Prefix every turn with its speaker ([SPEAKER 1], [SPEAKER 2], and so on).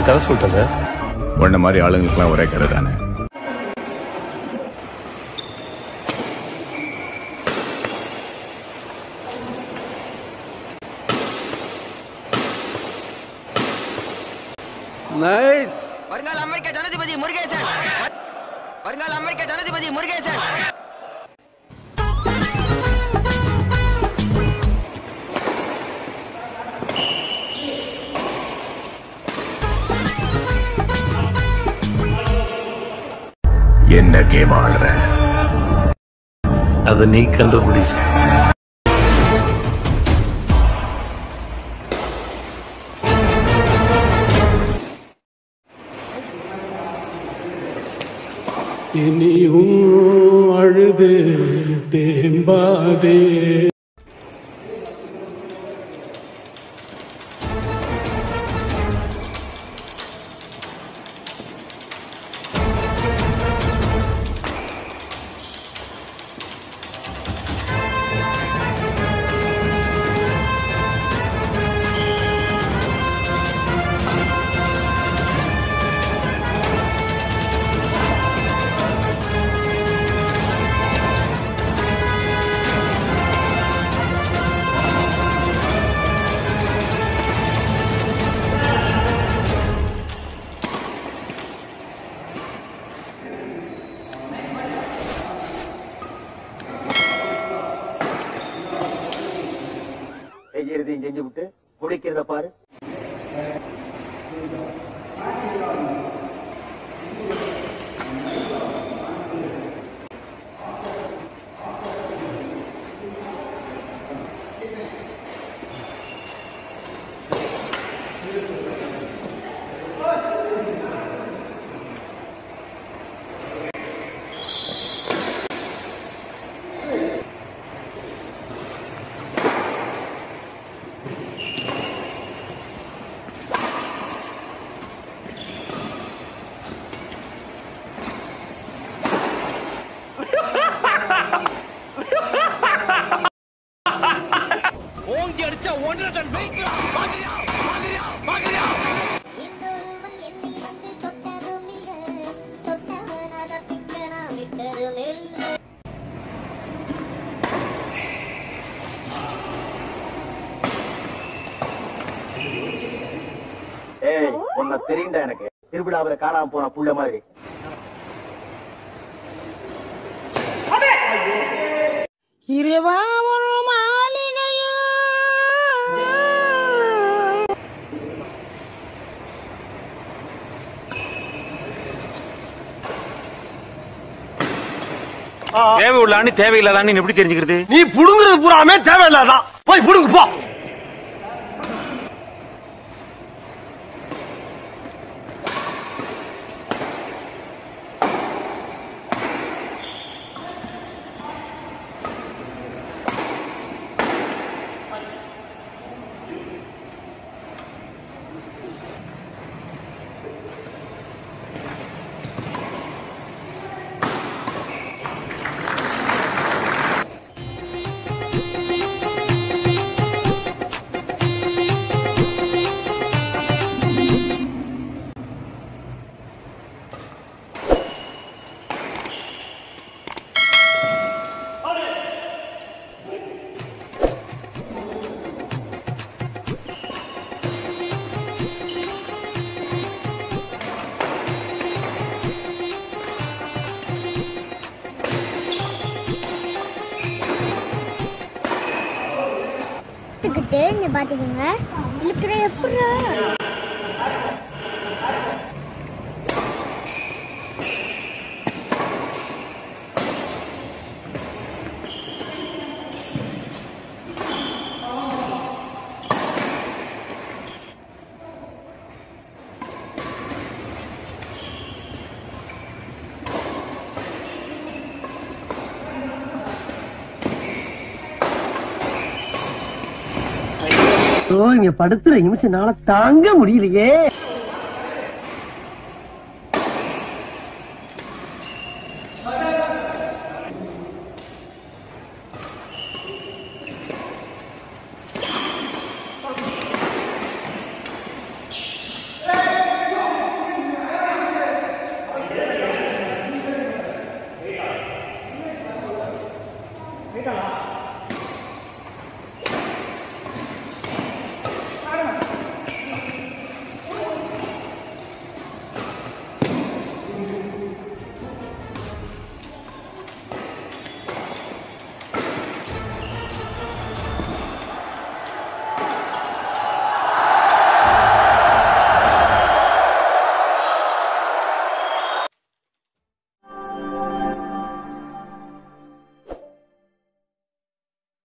[SPEAKER 1] கதை சொல்லிட்டேன் சார்
[SPEAKER 2] உன்ன மாதிரி ஆளுங்களுக்குலாம் ஒரே கதை தானே
[SPEAKER 1] நைஸ்
[SPEAKER 3] வருங்கால அமெரிக்க ஜனாதிபதி முருகேசன் வருங்கால அமெரிக்க ஜனாதிபதி முருகேசன்
[SPEAKER 2] என்ன கேம் ஆடுற
[SPEAKER 1] அதை நீ கண்டுபிடி சார்
[SPEAKER 4] இனியும் அழுது தேம்பாதே
[SPEAKER 3] செய்யறதையும் செஞ்சு விட்டு முடிக்கிறத பாரு
[SPEAKER 5] இன்னொருவன் என்னை வந்து தொட்டதும் இல்லை தொட்டவனாக பிக்கனா விட்டதும் இல்லை
[SPEAKER 3] ஏய் உன்னை தெரியுண்டா எனக்கு திருவிழாவில் காணாம போன புள்ள மாதிரி
[SPEAKER 5] இறைவா ஒரு மாளிகையில்
[SPEAKER 6] தேவை உள்ளான்னு தேவையில்லாதான்னு எப்படி தெரிஞ்சுக்கிறது
[SPEAKER 1] நீ புடுங்குறது பூராமே தேவையில்லாதான் போய் புடுங்கு போ
[SPEAKER 5] இழுத்துக்கிட்டு இங்க பாத்துக்கோங்க இழுக்கிற எப்படி
[SPEAKER 7] ஓ இங்க படுத்துற நிமிஷம்னால தாங்க முடியலையே
[SPEAKER 8] போயிட்டாளா